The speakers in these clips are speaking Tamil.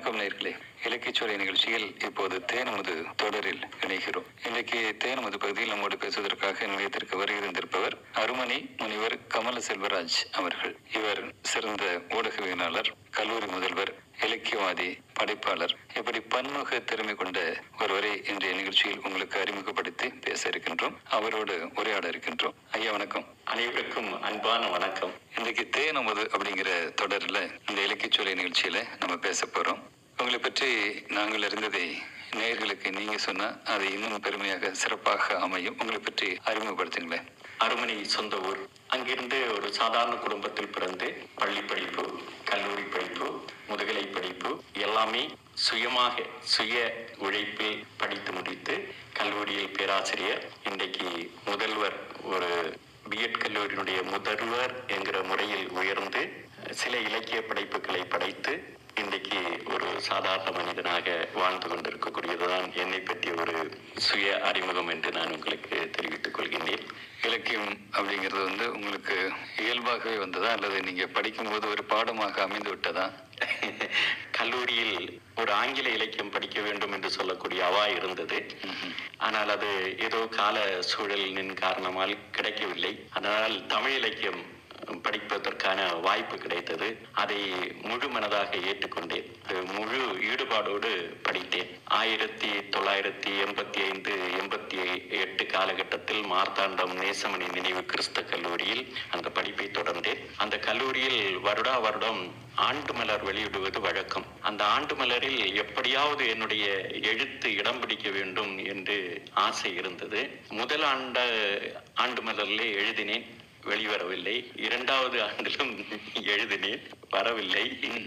வணக்கம் நேர்களே இலக்கியச்சோலை நிகழ்ச்சியில் இப்போது தேனமுது தொடரில் இணைகிறோம் இன்றைக்கு தேனமுது பகுதியில் நம்மோடு பேசுவதற்காக நிலையத்திற்கு வருகிறந்திருப்பவர் அருமணி முனிவர் கமல செல்வராஜ் அவர்கள் இவர் சிறந்த ஊடகவியலாளர் கல்லூரி முதல்வர் இலக்கியவாதி படைப்பாளர் இப்படி பன்முக திறமை கொண்ட ஒருவரை இன்றைய நிகழ்ச்சியில் உங்களுக்கு அறிமுகப்படுத்தி பேச இருக்கின்றோம் அவரோடு உரையாட இருக்கின்றோம் ஐயா வணக்கம் அனைவருக்கும் அன்பான வணக்கம் இன்றைக்கு தேனமுது அப்படிங்கிற தொடரில் இந்த இலக்கியச்சோலை நிகழ்ச்சியில நம்ம பேச போறோம் உங்களை பற்றி நாங்கள் அறிந்ததை நேயர்களுக்கு நீங்க சொன்னா அது இன்னும் பெருமையாக சிறப்பாக அமையும் உங்களை பற்றி அறிமுகப்படுத்துங்களேன் அருமனை சொந்த ஊர் அங்கிருந்து ஒரு சாதாரண குடும்பத்தில் பிறந்து பள்ளி படிப்பு கல்லூரி படிப்பு முதுகலை படிப்பு எல்லாமே சுயமாக சுய உழைப்பில் படித்து முடித்து கல்லூரியில் பேராசிரியர் இன்றைக்கு முதல்வர் ஒரு பிஎட் கல்லூரியினுடைய முதல்வர் என்கிற முறையில் உயர்ந்து சில இலக்கிய படைப்புகளை படைத்து இன்றைக்கு ஒரு சாதாரண மனிதனாக வாழ்ந்து கொண்டிருக்கக்கூடியதுதான் என்னை பற்றிய ஒரு சுய அறிமுகம் என்று நான் உங்களுக்கு தெரிவித்துக் கொள்கின்றேன் இலக்கியம் அப்படிங்கிறது வந்து உங்களுக்கு இயல்பாகவே வந்ததா அல்லது நீங்க படிக்கும்போது ஒரு பாடமாக அமைந்து விட்டதா கல்லூரியில் ஒரு ஆங்கில இலக்கியம் படிக்க வேண்டும் என்று சொல்லக்கூடிய அவா இருந்தது ஆனால் அது ஏதோ கால சூழலின் காரணமால் கிடைக்கவில்லை அதனால் தமிழ் இலக்கியம் படிப்பதற்கான வாய்ப்பு கிடைத்தது அதை முழு மனதாக ஏற்றுக்கொண்டேன் அது முழு ஈடுபாடோடு படித்தேன் ஆயிரத்தி தொள்ளாயிரத்தி எண்பத்தி ஐந்து எண்பத்தி எட்டு காலகட்டத்தில் மார்த்தாண்டம் நேசமணி நினைவு கிறிஸ்த கல்லூரியில் அந்த படிப்பை தொடர்ந்தேன் அந்த கல்லூரியில் வருடா வருடம் ஆண்டு மலர் வெளியிடுவது வழக்கம் அந்த ஆண்டு மலரில் எப்படியாவது என்னுடைய எழுத்து இடம் பிடிக்க வேண்டும் என்று ஆசை இருந்தது முதல் ஆண்டு ஆண்டு மலரிலே எழுதினேன் வெளிவரவில்லை இரண்டாவது ஆண்டிலும் எழுதினேன் வரவில்லை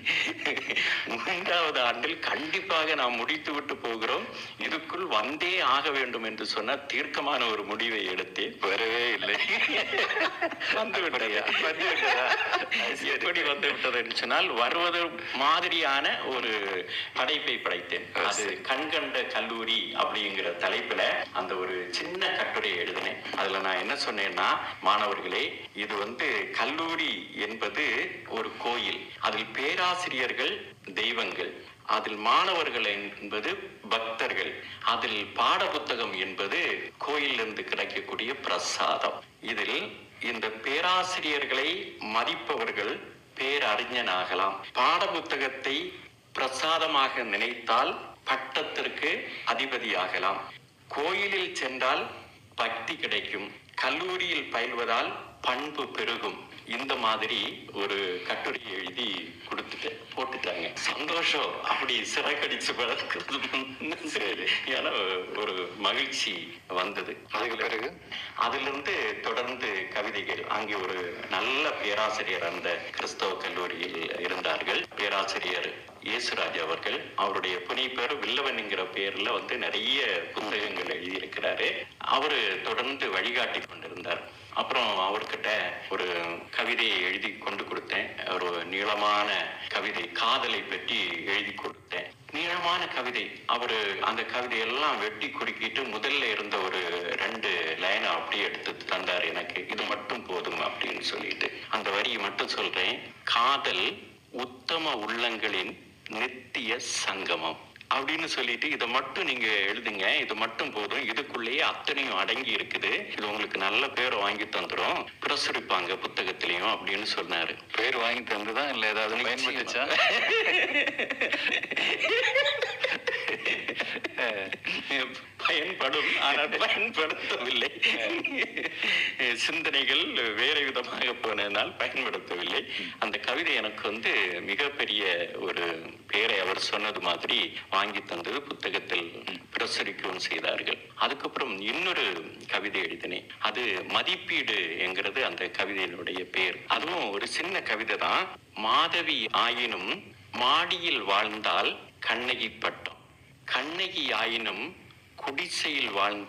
மூன்றாவது ஆண்டில் கண்டிப்பாக நாம் முடித்து விட்டு போகிறோம் இதுக்குள் வந்தே ஆக வேண்டும் என்று சொன்ன தீர்க்கமான ஒரு முடிவை எடுத்தேன் வரவே இல்லை வந்து விட்டது வந்து விட்டதா? எப்படி வந்து விட்டது என்று சொன்னால் வருவது மாதிரியான ஒரு படைப்பை படைத்தேன் அது கண்கண்ட கல்லூரி அப்படிங்கிற தலைப்புல அந்த ஒரு சின்ன கட்டுரை எழுதினேன் அதுல நான் என்ன சொன்னேன்னா மாணவர்களே இது வந்து கல்லூரி என்பது ஒரு கோயில் அதில் பேராசிரியர்கள் தெய்வங்கள் அதில் மாணவர்கள் என்பது பக்தர்கள் அதில் பாட புத்தகம் என்பது கோயிலிருந்து கிடைக்கக்கூடிய பிரசாதம் இதில் இந்த பேராசிரியர்களை மதிப்பவர்கள் பேரறிஞனாகலாம் பாட புத்தகத்தை பிரசாதமாக நினைத்தால் பட்டத்திற்கு அதிபதியாகலாம் கோயிலில் சென்றால் பக்தி கிடைக்கும் கல்லூரியில் பயில்வதால் பண்பு பெருகும் இந்த மாதிரி ஒரு கட்டுரை எழுதி கொடுத்துட்டேன் போட்டுட்டாங்க சந்தோஷம் அப்படி சிறகடிச்சு பழக்கிறது சரி ஏன்னா ஒரு மகிழ்ச்சி வந்தது அதுக்கு பிறகு அதிலிருந்து தொடர்ந்து கவிதைகள் அங்கே ஒரு நல்ல பேராசிரியர் அந்த கிறிஸ்தவ கல்லூரியில் இருந்தார்கள் பேராசிரியர் இயேசுராஜ் அவர்கள் அவருடைய புனை பேர் வில்லவன் என்கிற பேர்ல வந்து நிறைய புத்தகங்கள் எழுதியிருக்கிறாரு அவரு தொடர்ந்து வழிகாட்டி கொண்டிருந்தார் அப்புறம் அவர்கிட்ட ஒரு கவிதையை எழுதி கொண்டு கொடுத்தேன் ஒரு நீளமான கவிதை காதலை பற்றி எழுதி கொடுத்தேன் நீளமான கவிதை அவரு அந்த கவிதையெல்லாம் வெட்டி குறுக்கிட்டு முதல்ல இருந்த ஒரு ரெண்டு லைனை அப்படியே எடுத்து தந்தார் எனக்கு இது மட்டும் போதும் அப்படின்னு சொல்லிட்டு அந்த வரியை மட்டும் சொல்றேன் காதல் உத்தம உள்ளங்களின் நித்திய சங்கமம் அப்படின்னு சொல்லிட்டு இதை மட்டும் நீங்க எழுதுங்க இது மட்டும் போதும் இதுக்குள்ளேயே அத்தனையும் அடங்கி இருக்குது இது உங்களுக்கு நல்ல பேர் வாங்கி தந்துரும் பிரசுரிப்பாங்க புத்தகத்திலையும் அப்படின்னு சொன்னாரு பேர் வாங்கி தந்துதா இல்ல ஏதாவது பயன்பட்டுச்சா பயன்படும் ஆனால் பயன்படுத்தவில்லை சிந்தனைகள் வேறு விதமாக போனதனால் பயன்படுத்தவில்லை அந்த கவிதை எனக்கு வந்து மிகப்பெரிய ஒரு பேரை அவர் சொன்னது மாதிரி வாங்கி தந்தது புத்தகத்தில் பிரசுரிக்கவும் செய்தார்கள் அதுக்கப்புறம் இன்னொரு கவிதை எழுதினேன் அது மதிப்பீடு என்கிறது அந்த கவிதையினுடைய பேர் அதுவும் ஒரு சின்ன கவிதை தான் மாதவி ஆயினும் மாடியில் வாழ்ந்தால் கண்ணகி பட்டம் கண்ணகி ஆயினும் குடிசையில் வாழ்ந்தால்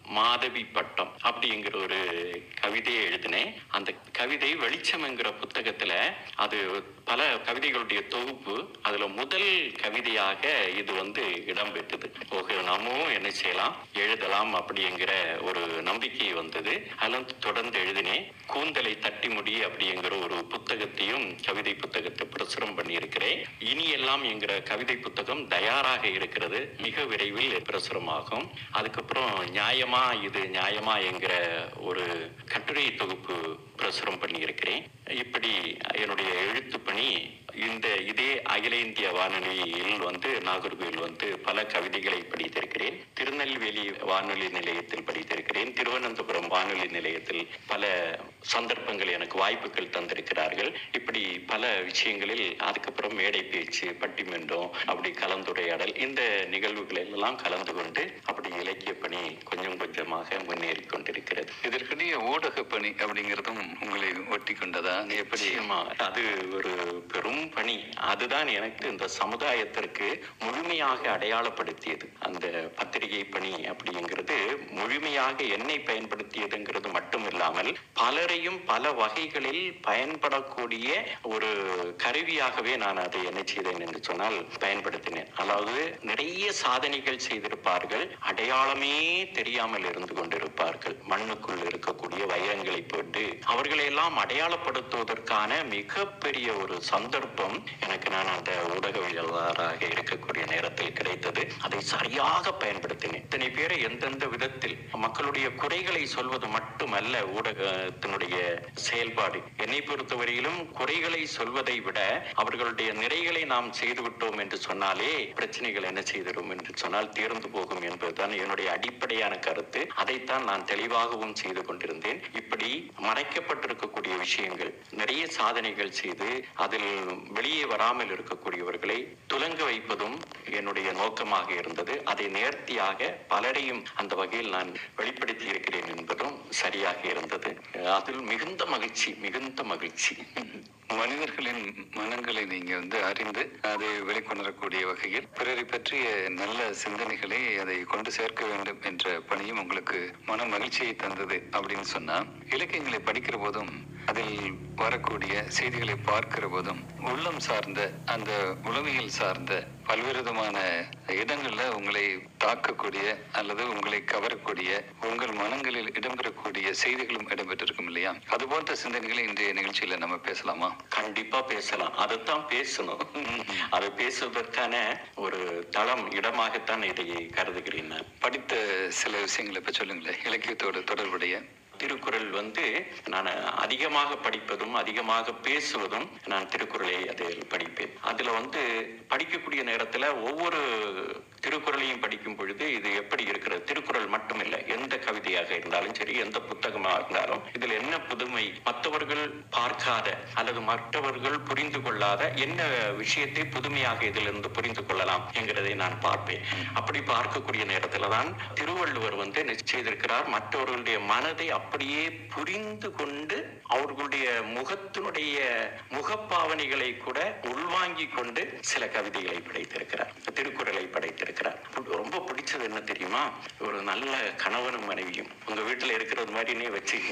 மாதவி பட்டம் அப்படிங்கிற ஒரு கவிதையை எழுதினேன் அந்த கவிதை வெளிச்சம்ங்கிற புத்தகத்துல அது பல கவிதைகளுடைய தொகுப்பு அதுல முதல் கவிதையாக இது வந்து இடம்பெற்றது ஓகே நாமும் என்ன செய்யலாம் எழுதலாம் அப்படிங்கிற ஒரு நம்பிக்கை வந்தது அதுல வந்து தொடர்ந்து எழுதினேன் கூந்தலை தட்டி முடி அப்படிங்கிற ஒரு புத்தகத்தையும் கவிதை புத்தகத்தை பிரசுரம் பண்ணியிருக்கிறேன் இனி எல்லாம் என்கிற கவிதை புத்தகம் தயாராக இருக்கிறது மிக விரைவில் பிரசுரமாகும் அதுக்கப்புறம் நியாயமா இது நியாயமா என்கிற ஒரு கட்டுரை தொகுப்பு பிரசுரம் பண்ணியிருக்கிறேன் இப்படி என்னுடைய எழுத்து பணி இந்த இதே அகில இந்திய வானொலியில் வந்து நாகர்கோவில் வந்து பல கவிதைகளை படித்திருக்கிறேன் திருநெல்வேலி வானொலி நிலையத்தில் படித்திருக்கிறேன் திருவனந்தபுரம் வானொலி நிலையத்தில் பல சந்தர்ப்பங்கள் எனக்கு வாய்ப்புகள் தந்திருக்கிறார்கள் இப்படி பல விஷயங்களில் அதுக்கப்புறம் மேடை பேச்சு பட்டிமன்றம் அப்படி கலந்துரையாடல் இந்த நிகழ்வுகளில் எல்லாம் கலந்து கொண்டு அப்படி இலக்கிய பணி கொஞ்சம் கொஞ்சமாக முன்னேறி கொண்டிருக்கிறது இதற்கிடையே ஊடக பணி அப்படிங்கிறதும் உங்களை ஒட்டி கொண்டதா எப்படி நிச்சயமா அது ஒரு பெரும் பணி அதுதான் எனக்கு இந்த சமுதாயத்திற்கு முழுமையாக அடையாளப்படுத்தியது அந்த பத்திரிகை பணி அப்படிங்கிறது முழுமையாக என்னை பயன்படுத்தியதுங்கிறது மட்டும் இல்லாமல் பலரையும் பல வகைகளில் பயன்படக்கூடிய ஒரு கருவியாகவே நான் அதை என்ன செய்தேன் என்று சொன்னால் பயன்படுத்தினேன் அதாவது நிறைய சாதனைகள் செய்திருப்பார்கள் அடையாளமே தெரியாமல் இருந்து கொண்டிருப்பார்கள் மண்ணுக்குள் இருக்கக்கூடிய வைரங்களை போட்டு அவர்களை எல்லாம் அடையாளப்படுத்துவதற்கான மிகப்பெரிய ஒரு சந்தர்ப்பம் எனக்கு நான் அந்த ஊடகவியலாளராக இருக்கக்கூடிய நேரத்தில் கிடைத்தது அதை சரியாக பயன்படுத்தினேன் இத்தனை பேரை எந்தெந்த விதத்தில் மக்களுடைய குறைகளை சொல்வது மட்டுமல்ல ஊடகத்தினுடைய செயல்பாடு என்னை பொறுத்தவரையிலும் குறைகளை சொல்வதை விட அவர்களுடைய நிறைகளை நாம் செய்துவிட்டோம் என்று சொன்னாலே பிரச்சனைகள் என்ன செய்திடும் என்று சொன்னால் தீர்ந்து போகும் என்பதுதான் என்னுடைய அடிப்படையான கருத்து அதைத்தான் நான் தெளிவாகவும் செய்து கொண்டிருந்தேன் இப்படி மறைக்கப்பட்டிருக்கக்கூடிய விஷயங்கள் நிறைய சாதனைகள் செய்து அதில் வெளியே வராமல் இருக்கக்கூடியவர்களை துலங்க வைப்பதும் என்னுடைய நோக்கமாக இருந்தது அதை நேர்த்தியாக பலரையும் அந்த வகையில் நான் வெளிப்படுத்தி இருக்கிறேன் என்பதும் சரியாக இருந்தது அதில் மிகுந்த மகிழ்ச்சி மிகுந்த மகிழ்ச்சி மனிதர்களின் மனங்களை நீங்க வந்து அறிந்து அதை வெளிக்கொணரக்கூடிய வகையில் பிறரை பற்றிய நல்ல சிந்தனைகளை அதை கொண்டு சேர்க்க வேண்டும் என்ற பணியும் உங்களுக்கு மன மகிழ்ச்சியை தந்தது அப்படின்னு சொன்னா இலக்கியங்களை படிக்கிற போதும் அதில் வரக்கூடிய செய்திகளை பார்க்கிற போதும் உள்ளம் சார்ந்த அந்த உளவியல் சார்ந்த பல்வேறு விதமான இடங்கள்ல உங்களை தாக்கக்கூடிய அல்லது உங்களை கவரக்கூடிய உங்கள் மனங்களில் இடம்பெறக்கூடிய செய்திகளும் இடம்பெற்றிருக்கும் இல்லையா அது போன்ற சிந்தனைகளை இன்றைய நிகழ்ச்சியில நம்ம பேசலாமா கண்டிப்பா பேசலாம் அதைத்தான் பேசணும் அதை பேசுவதற்கான ஒரு தளம் இடமாகத்தான் இதை கருதுகிறேன் நான் படித்த சில விஷயங்களை இப்ப சொல்லுங்களேன் இலக்கியத்தோடு தொடர்புடைய திருக்குறள் வந்து நான் அதிகமாக படிப்பதும் அதிகமாக பேசுவதும் நான் திருக்குறளை அதில் படிப்பேன் அதுல வந்து படிக்கக்கூடிய நேரத்துல ஒவ்வொரு திருக்குறளையும் படிக்கும் பொழுது இது எப்படி இருக்கிறது திருக்குறள் மட்டுமில்லை எந்த கவிதையாக இருந்தாலும் சரி எந்த புத்தகமாக இருந்தாலும் இதில் என்ன புதுமை மற்றவர்கள் பார்க்காத அல்லது மற்றவர்கள் புரிந்து கொள்ளாத என்ன விஷயத்தை புதுமையாக இதிலிருந்து புரிந்து கொள்ளலாம் என்கிறதை நான் பார்ப்பேன் அப்படி பார்க்கக்கூடிய நேரத்துல தான் திருவள்ளுவர் வந்து என்ன செய்திருக்கிறார் மற்றவர்களுடைய மனதை அப்படியே புரிந்து கொண்டு அவர்களுடைய முகத்தினுடைய முகப்பாவனைகளை கூட உள்வாங்கிக் கொண்டு சில கவிதைகளை படைத்திருக்கிறார் திருக்குறளை படைத்திருக்கிறார் ரொம்ப பிடிச்சது என்ன தெரியுமா ஒரு நல்ல கணவனும் மனைவியும் உங்க வீட்டுல இருக்கிறது மாதிரினே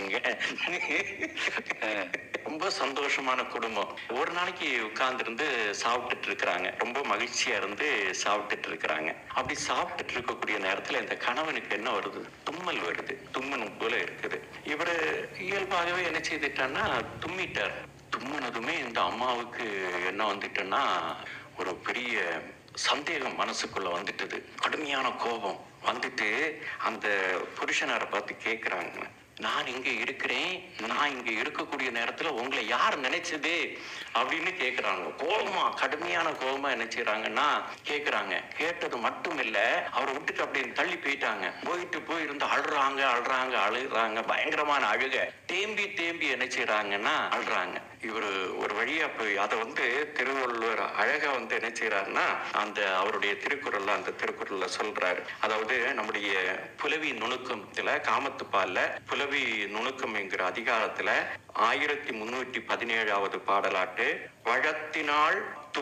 வச்சுக்கோங்க ரொம்ப சந்தோஷமான குடும்பம் ஒரு நாளைக்கு உட்கார்ந்துருந்து சாப்பிட்டுட்டு இருக்கிறாங்க ரொம்ப மகிழ்ச்சியா இருந்து சாப்பிட்டுட்டு இருக்கிறாங்க அப்படி சாப்பிட்டுட்டு இருக்கக்கூடிய நேரத்துல இந்த கணவனுக்கு என்ன வருது தும்மல் வருது தும்மனும் போல இருக்குது இவரு இயல்பாகவே என்ன செய்துட்டான்னா தும்மிட்டார் தும்மினதுமே இந்த அம்மாவுக்கு என்ன வந்துட்டுன்னா ஒரு பெரிய சந்தேகம் மனசுக்குள்ள வந்துட்டது கடுமையான கோபம் வந்துட்டு அந்த புருஷனாரை பார்த்து கேக்குறாங்க நான் இங்க இருக்கிறேன் நான் இங்க இருக்கக்கூடிய நேரத்துல உங்களை யார் நினைச்சது அப்படின்னு கேக்குறாங்க கோபமா கடுமையான கோபமா என்ன செய்றாங்கன்னா கேக்குறாங்க கேட்டது மட்டும் இல்ல அவரை விட்டுட்டு அப்படியே தள்ளி போயிட்டாங்க போயிட்டு போயிருந்து அழுறாங்க அழுறாங்க அழுகுறாங்க பயங்கரமான அழுக தேம்பி தேம்பி என்ன செய்றாங்கன்னா அழுறாங்க இவரு ஒரு வழியா போய் அதை வந்து திருவள்ளுவர் அழகா வந்து என்ன செய்யறாருன்னா அந்த அவருடைய திருக்குறள்ல அந்த திருக்குறள்ல சொல்றாரு அதாவது நம்முடைய புலவி நுணுக்கத்துல காமத்துப்பால்ல புலவி நுணுக்கம் என்கிற அதிகாரத்துல ஆயிரத்தி முன்னூற்றி பதினேழாவது பாடலாட்டு வழத்தினால்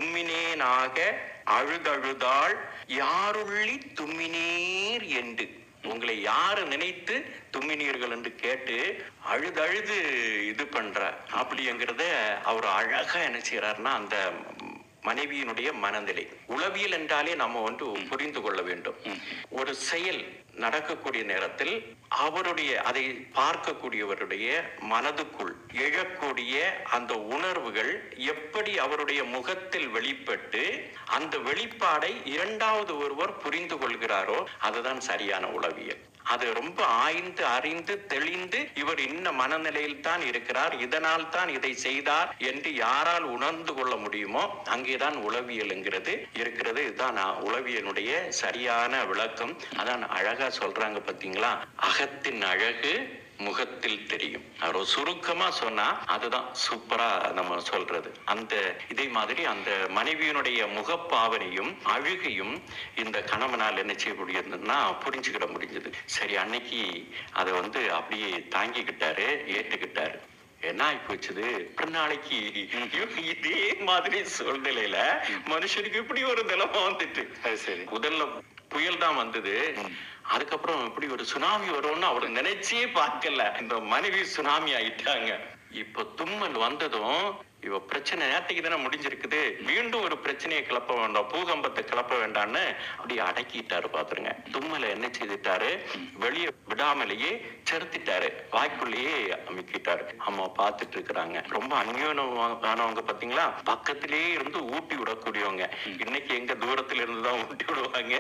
தும்மினேனாக அழுதழுதாள் யாருள்ளி தும்மினேர் என்று உங்களை யாரு நினைத்து தும்மினீர்கள் என்று கேட்டு அழுது அழுது இது பண்ற அப்படிங்கிறத அவர் அழகா என்ன செய்யறாருன்னா அந்த மனைவியினுடைய மனநிலை உளவியல் என்றாலே நம்ம வந்து புரிந்து கொள்ள வேண்டும் ஒரு செயல் நடக்கக்கூடிய நேரத்தில் அவருடைய அதை பார்க்கக்கூடியவருடைய மனதுக்குள் எழக்கூடிய அந்த உணர்வுகள் எப்படி அவருடைய முகத்தில் வெளிப்பட்டு அந்த வெளிப்பாடை இரண்டாவது ஒருவர் புரிந்து கொள்கிறாரோ அதுதான் சரியான உளவியல் அது ரொம்ப ஆய்ந்து அறிந்து தெளிந்து இவர் இன்ன மனநிலையில் தான் இருக்கிறார் இதனால் தான் இதை செய்தார் என்று யாரால் உணர்ந்து கொள்ள முடியுமோ அங்கேதான் உளவியல்ங்கிறது இருக்கிறது இதுதான் நான் உளவியலுடைய சரியான விளக்கம் அதான் அழகா சொல்றாங்க பாத்தீங்களா அகத்தின் அழகு முகத்தில் தெரியும் அவர் சுருக்கமா சொன்னா அதுதான் சூப்பரா நம்ம சொல்றது அந்த இதே மாதிரி அந்த மனைவியினுடைய முகப்பாவனையும் அழுகையும் இந்த கணவனால் என்ன செய்ய முடியுதுன்னா புரிஞ்சுக்கிட முடிஞ்சது சரி அன்னைக்கு அதை வந்து அப்படியே தாங்கிக்கிட்டாரு ஏற்றுக்கிட்டாரு என்ன ஆகி போச்சுது அப்புறம் நாளைக்கு இவங்க இதே மாதிரி சூழ்நிலையில மனுஷனுக்கு இப்படி ஒரு நிலைமை வந்துட்டு அது சரி முதல்ல புயல் தான் வந்தது அதுக்கப்புறம் இப்படி ஒரு சுனாமி வரும்னு அவர் நினைச்சே பார்க்கல இந்த மனைவி சுனாமி ஆயிட்டாங்க இப்ப தும்மல் வந்ததும் இவ பிரச்சனை நேற்றுக்கு தானே முடிஞ்சிருக்குது மீண்டும் ஒரு பிரச்சனையை கிளப்ப வேண்டாம் பூகம்பத்தை கிளப்ப வேண்டாம்னு அப்படியே அடக்கிட்டாரு பாத்துருங்க தும்மலை என்ன செய்துட்டாரு வெளியே விடாமலேயே செலுத்திட்டாரு வாய்க்குள்ளேயே அமுக்கிட்டாரு அம்மா பார்த்துட்டு இருக்கிறாங்க ரொம்ப அந்யோனமானவங்க பாத்தீங்களா பக்கத்திலேயே இருந்து ஊட்டி விடக்கூடியவங்க இன்னைக்கு எங்க தூரத்துல இருந்து தான் ஊட்டி விடுவாங்க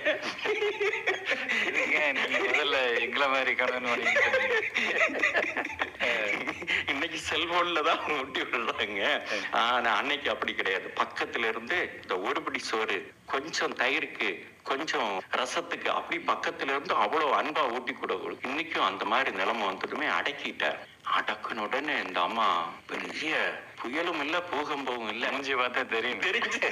ஏங்க, நீங்க முதல்ல எங்களை மாதிரி கணவன் மனைவி சொன்னீங்க. இன்னைக்கு செல்போன்ல தான் ஊட்டி விடுறாங்க ஆனா அன்னைக்கு அப்படி கிடையாது பக்கத்துல இருந்து இந்த ஒருபடி சோறு கொஞ்சம் தயிருக்கு கொஞ்சம் ரசத்துக்கு அப்படி பக்கத்துல இருந்து அவ்வளவு அன்பா ஊட்டி கூட இன்னைக்கும் அந்த மாதிரி நிலைமை வந்ததுமே அடக்கிட்டார் அடக்குன உடனே இந்த அம்மா பெரிய புயலும் இல்ல பூகம்பமும் இல்ல மூஞ்சி பார்த்தா தெரியும் தெரிஞ்சு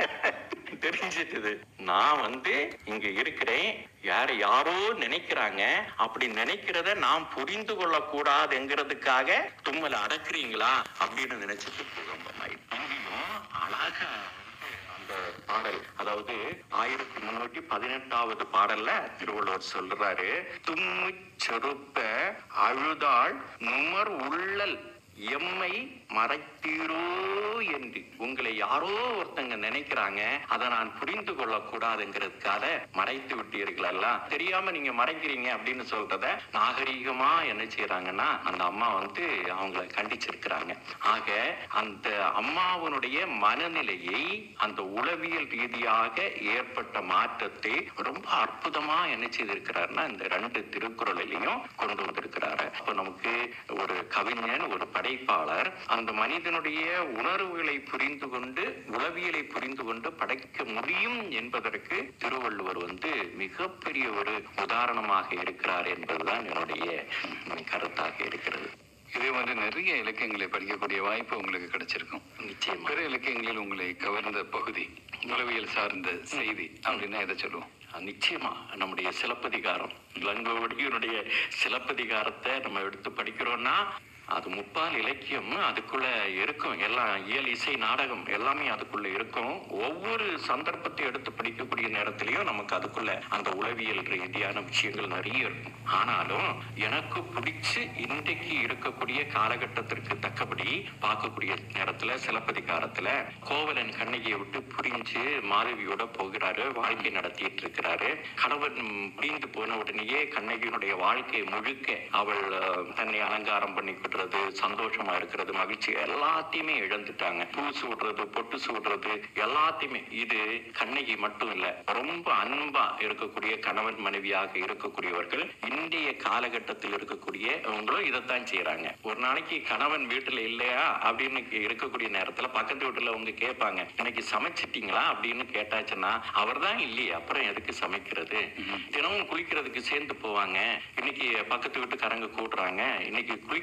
தெரிஞ்சிட்டது நான் வந்து இங்க இருக்கிறேன் யார யாரோ நினைக்கிறாங்க அப்படி நினைக்கிறத நான் புரிந்து கொள்ள கூடாதுங்கிறதுக்காக தும்மல அடக்குறீங்களா அப்படின்னு நினைச்சிட்டு பூகம்பமாயிட்டு இங்கேயும் அழகா அந்த பாடல் அதாவது ஆயிரத்தி முன்னூத்தி பதினெட்டாவது பாடல்ல திருவள்ளுவர் சொல்றாரு தும்மு செருப்ப அழுதாள் நுமர் உள்ளல் எம்மை மறைத்தீரோ என்று உங்களை யாரோ ஒருத்தங்க நினைக்கிறாங்க அதை நான் புரிந்து கொள்ள கூடாதுங்கிறதுக்காக மறைத்து விட்டீர்கள் எல்லாம் தெரியாம நீங்க மறைக்கிறீங்க அப்படின்னு சொல்றத நாகரீகமா என்ன செய்யறாங்கன்னா அந்த அம்மா வந்து அவங்கள கண்டிச்சிருக்கிறாங்க ஆக அந்த அம்மாவனுடைய மனநிலையை அந்த உளவியல் ரீதியாக ஏற்பட்ட மாற்றத்தை ரொம்ப அற்புதமா என்ன செய்திருக்கிறாருன்னா இந்த ரெண்டு திருக்குறளிலையும் கொண்டு வந்திருக்கிறாரு அப்ப நமக்கு ஒரு கவிஞன் ஒரு படைப்பாளர் அந்த மனிதனுடைய உணர்வுகளை புரிந்து கொண்டு உளவியலை புரிந்து கொண்டு படைக்க முடியும் என்பதற்கு திருவள்ளுவர் வந்து மிகப்பெரிய ஒரு உதாரணமாக இருக்கிறார் என்பதுதான் என்னுடைய ம், கருத்தாக இருக்கிறது இதே மாதிரி நிறைய இலக்கியங்களை படிக்கக்கூடிய வாய்ப்பு உங்களுக்கு கிடைச்சிருக்கும் நிச்சயமா பிற இலக்கியங்களில் உங்களை கவர்ந்த பகுதி உளவியல் சார்ந்த செய்தி அப்படின்னா எதை சொல்லுவோம் அஹ் நிச்சயமா நம்முடைய சிலப்பதிகாரம் இளங்கோவடியினுடைய சிலப்பதிகாரத்தை நம்ம எடுத்து படிக்கிறோம்னா அது முப்பால் இலக்கியம் அதுக்குள்ள இருக்கும் எல்லாம் இயல் இசை நாடகம் எல்லாமே அதுக்குள்ள இருக்கும் ஒவ்வொரு சந்தர்ப்பத்தை எடுத்து படிக்கக்கூடிய நேரத்திலையும் நமக்கு அதுக்குள்ள அந்த உளவியல் ரீதியான விஷயங்கள் நிறைய இருக்கும் ஆனாலும் எனக்கு பிடிச்சு இன்றைக்கு இருக்கக்கூடிய காலகட்டத்திற்கு தக்கபடி பார்க்கக்கூடிய நேரத்துல சிலப்பதிகாரத்துல கோவலன் கண்ணகியை விட்டு புரிஞ்சு மாதவியோட போகிறாரு வாழ்க்கை நடத்திட்டு இருக்கிறாரு கணவன் பிரிந்து போன உடனேயே கண்ணகியினுடைய வாழ்க்கை முழுக்க அவள் அஹ், தன்னை அலங்காரம் பண்ணிக்கிடுறது சந்தோஷமா இருக்கிறது மகிழ்ச்சி எல்லாத்தையுமே இழந்துட்டாங்க பூ சூடுறது பொட்டு சூடுறது எல்லாத்தையுமே இது கண்ணகி மட்டும் இல்ல ரொம்ப அன்பா இருக்கக்கூடிய கணவன் மனைவியாக இருக்கக்கூடியவர்கள் இன்றைய காலகட்டத்தில் இருக்கக்கூடியவங்களும் இதைத்தான் செய்யறாங்க ஒரு நாளைக்கு கணவன் வீட்டுல இல்லையா அப்படின்னு இருக்கக்கூடிய நேரத்துல பக்கத்து வீட்டுல அவங்க கேட்பாங்க இன்னைக்கு சமைச்சிட்டீங்களா அப்படின்னு கேட்டாச்சுன்னா அவர் தான் இல்லையே அப்புறம் எதுக்கு சமைக்கிறது தினமும் குளிக்கிறதுக்கு சேர்ந்து போவாங்க இன்னைக்கு பக்கத்து வீட்டுக்காரங்க கூடுறாங்க இன்னைக்கு குளிக்க வாங்க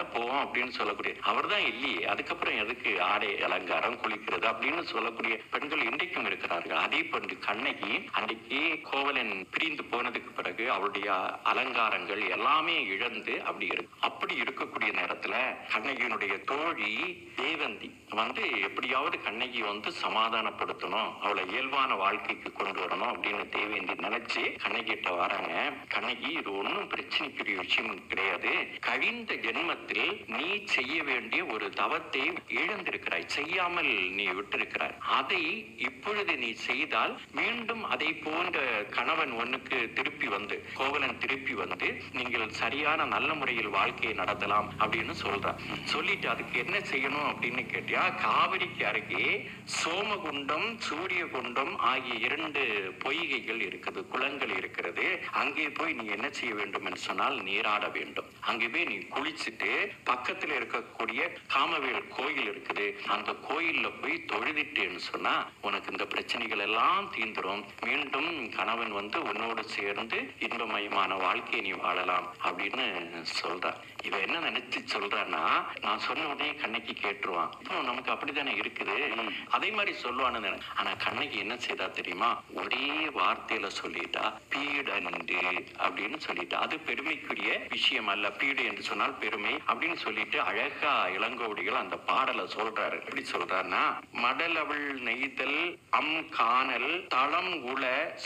போவோம் அப்படின்னு சொல்லக்கூடிய அவர் தான் இல்லையே அதுக்கப்புறம் எதுக்கு ஆடை அலங்காரம் குளிக்கிறது அப்படின்னு சொல்லக்கூடிய பெண்கள் இன்றைக்கும் இருக்கிறார்கள் அதே போன்று கண்ணகி அன்றைக்கு கோவலன் பிரிந்து போனதுக்கு பிறகு அவருடைய அலங்காரங்கள் எல்லாமே இழந்து அப்படி இருக்கு அப்படி இருக்கக்கூடிய நேரத்துல கண்ணகியினுடைய தோழி தேவந்தி வந்து எப்படியாவது கண்ணகி வந்து சமாதானப்படுத்தணும் அவளை இயல்பான வாழ்க்கைக்கு கொண்டு வரணும் அப்படின்னு தேவேந்தி நினைச்சு கண்ணகிட்ட வராங்க கண்ணகி இது ஒண்ணும் பிரச்சனைக்குரிய விஷயம் கிடையாது கழிந்த ஜென்மத்தில் நீ செய்ய வேண்டிய ஒரு தவத்தை இழந்திருக்கிறாய் செய்யாமல் நீ விட்டிருக்கிறாய் அதை இப்பொழுது நீ செய்தால் மீண்டும் அதை போன்ற கணவன் ஒண்ணுக்கு திருப்பி வந்து கோவலன் திருப்பி வந்து நீங்கள் சரியான நல்ல முறையில் வாழ்க்கையை நடத்தலாம் அப்படின்னு சொல்றார் சொல்லிட்டு அதுக்கு என்ன செய்யணும் அப்படின்னு கேட்டியா காவிரிக்கு அருகே சோமகுண்டம் சூரியகுண்டம் ஆகிய இரண்டு பொய்கைகள் இருக்குது குளங்கள் இருக்கிறது அங்கே போய் நீ என்ன செய்ய வேண்டும் என்று சொன்னால் நீராட வேண்டும் அங்கே போய் நீ குளிச்சுட்டு பக்கத்துல இருக்கக்கூடிய காமவேல் கோயில் இருக்குது அந்த கோயில்ல போய் தொழுதிட்டேன்னு சொன்னா உனக்கு இந்த பிரச்சனைகள் எல்லாம் தீந்துரும் மீண்டும் கணவன் வந்து உன்னோடு சேர்ந்து இன்பமயமான வாழ்க்கையை நீ வாழலாம் அப்படின்னு சொல்றா இவ என்ன நினைச்சு சொல்றான்னா நான் சொன்ன உடனே கண்ணகி கேட்டுருவான் இப்போ நமக்கு அப்படித்தானே இருக்குது அதே மாதிரி சொல்லுவான்னு நினை ஆனா கண்ணகி என்ன செய்தா தெரியுமா ஒரே வார்த்தையில சொல்லிட்டா பீடன்று அப்படின்னு சொல்லிட்டா அது பெருமைக்குரிய விஷயம் அல்ல பீடு என்று சொன்னால் பெருமை அப்படின்னு சொல்லிட்டு அழகா இளங்கோடிகள் அந்த பாடலை சொல்றாரு எப்படி சொல்றாருன்னா மடலவள் நெய்தல் அம் காணல் தளம் உள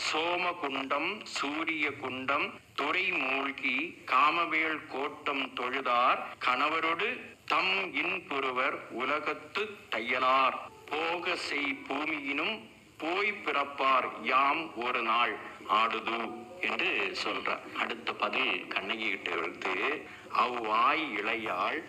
சோமகுண்டம் சூரிய குண்டம் துறை மூழ்கி காமவேள் கோட்டம் தொழுதார் கணவரோடு தம் இன்புருவர் உலகத்து தையலார் போக செய் பூமியினும் போய் பிறப்பார் யாம் ஒரு நாள் ஆடுது என்று சொல்றார் அடுத்த பதில் கண்ணகி கிட்ட எடுத்து அவ்வாய் இளையாள்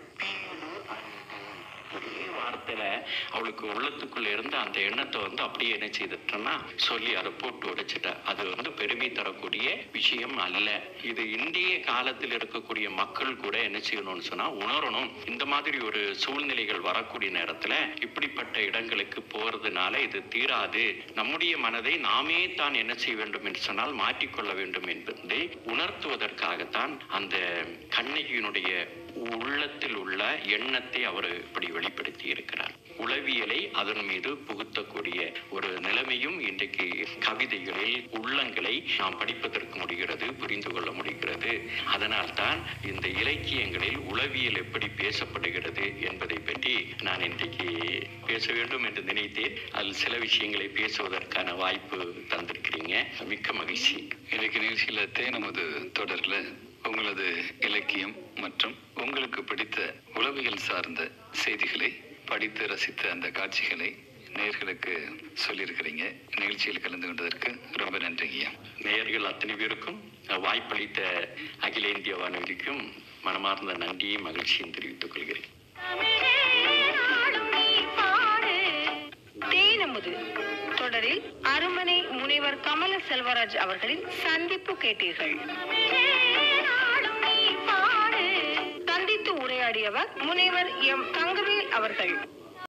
ஒரே வார்த்தையில அவளுக்கு உள்ளத்துக்குள்ள இருந்த அந்த எண்ணத்தை வந்து அப்படியே என்ன செய்துட்டோம்னா சொல்லி அதை போட்டு உடைச்சிட்டா அது வந்து பெருமை தரக்கூடிய விஷயம் அல்ல இது இந்திய காலத்தில் இருக்கக்கூடிய மக்கள் கூட என்ன செய்யணும்னு சொன்னா உணரணும் இந்த மாதிரி ஒரு சூழ்நிலைகள் வரக்கூடிய நேரத்துல இப்படிப்பட்ட இடங்களுக்கு போறதுனால இது தீராது நம்முடைய மனதை நாமே தான் என்ன செய்ய வேண்டும் என்று சொன்னால் மாற்றிக்கொள்ள வேண்டும் என்பதை உணர்த்துவதற்காகத்தான் அந்த கண்ணகியினுடைய உள்ளத்தில் உள்ள எண்ணத்தை அவர் இப்படி வெளிப்படுத்தி இருக்கிறார் உளவியலை அதன் மீது புகுத்தக்கூடிய ஒரு நிலைமையும் இன்றைக்கு கவிதைகளில் உள்ளங்களை நாம் படிப்பதற்கு முடிகிறது புரிந்து கொள்ள முடிகிறது அதனால்தான் இந்த இலக்கியங்களில் உளவியல் எப்படி பேசப்படுகிறது என்பதை பற்றி நான் இன்றைக்கு பேச வேண்டும் என்று நினைத்தேன் அதில் சில விஷயங்களை பேசுவதற்கான வாய்ப்பு தந்திருக்கிறீங்க மிக்க மகிழ்ச்சி இன்றைக்கு நிகழ்ச்சியில தேனமது தொடர்ல உங்களது இலக்கியம் மற்றும் உங்களுக்கு பிடித்த உளவியல் சார்ந்த செய்திகளை படித்து ரசித்த அந்த காட்சிகளை நேர்களுக்கு சொல்லியிருக்கிறீங்க நிகழ்ச்சியில் கலந்து கொண்டதற்கு ரொம்ப நன்றிங்கய்யா நேயர்கள் அத்தனை பேருக்கும் வாய்ப்பளித்த அகில இந்திய வானொலிக்கும் மனமார்ந்த நன்றியும் மகிழ்ச்சியும் தெரிவித்துக் கொள்கிறேன் தேனமுது தொடரில் அருமனை முனைவர் கமல செல்வராஜ் அவர்களின் சந்திப்பு கேட்டீர்கள் சந்தித்து உரையாடியவர் முனைவர் எம் தங்கவேல் அவர்கள்